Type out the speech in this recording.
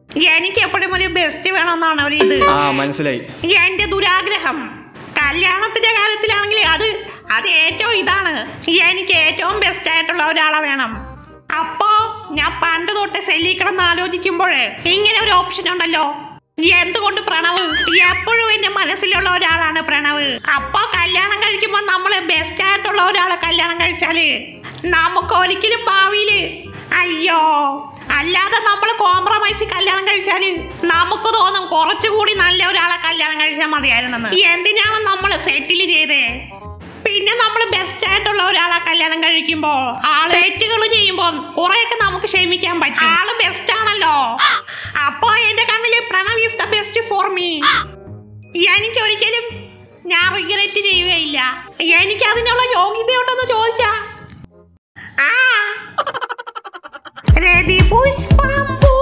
എനിക്ക് എപ്പോഴും ഒരു ബെസ്റ്റ് വേണമെന്നാണ് ഒരു ഇത് ആ മനസ്സിലായി എന്റെ ദുരാഗ്രഹം കല്യാണത്തിന്റെ കാര്യത്തിലാണെങ്കിൽ അത് അത് ഏറ്റവും ഇതാണ് എനിക്ക് ഏറ്റവും ബെസ്റ്റ് ആയിട്ടുള്ള ഒരാളെ വേണം അപ്പോ ഞാൻ പണ്ട് തൊട്ട് സെല്ലിക്കണം ആലോചിക്കുമ്പോഴേ ഇങ്ങനെ ഒരു ഓപ്ഷൻ ഉണ്ടല്ലോ എന്തുകൊണ്ട് പ്രണവ് എപ്പോഴും എന്റെ മനസ്സിലുള്ള ഒരാളാണ് പ്രണവ് അപ്പൊ കല്യാണം കഴിക്കുമ്പോ നമ്മള് ബെസ്റ്റ് ആയിട്ടുള്ള ഒരാളെ കല്യാണം കഴിച്ചാല് നമുക്ക് ഒരിക്കലും ഭാവിയില് അയ്യോ അല്ലാതെ നമ്മൾ കോംപ്രമൈസ് കല്യാണം കഴിച്ചാല് നമുക്ക് തോന്നും കുറച്ചുകൂടി നല്ല ഒരാളെ കല്യാണം കഴിച്ചാൽ മതിയായിരുന്നെന്ന് എന്തിനാണ് നമ്മൾ സെറ്റിൽ ചെയ്തേ പിന്നെ നമ്മൾ ബെസ്റ്റ് ആയിട്ടുള്ള ഒരാളെ കല്യാണം കഴിക്കുമ്പോ ആള് തെറ്റുകൾ ചെയ്യുമ്പോ കുറെയൊക്കെ നമുക്ക് ക്ഷമിക്കാൻ പറ്റും ആള് ബെസ്റ്റ് ആണല്ലോ അപ്പോ എന്റെ കണ്ണില് Pranav is the best for me എനിക്ക് ഒരിക്കലും ഞാൻ റിഗ്രറ്റ് ചെയ്യുകയില്ല എനിക്ക് അതിനുള്ള യോഗ്യതയുണ്ടെന്ന് ചോദിച്ചാ ആ രതി പുഷ്പം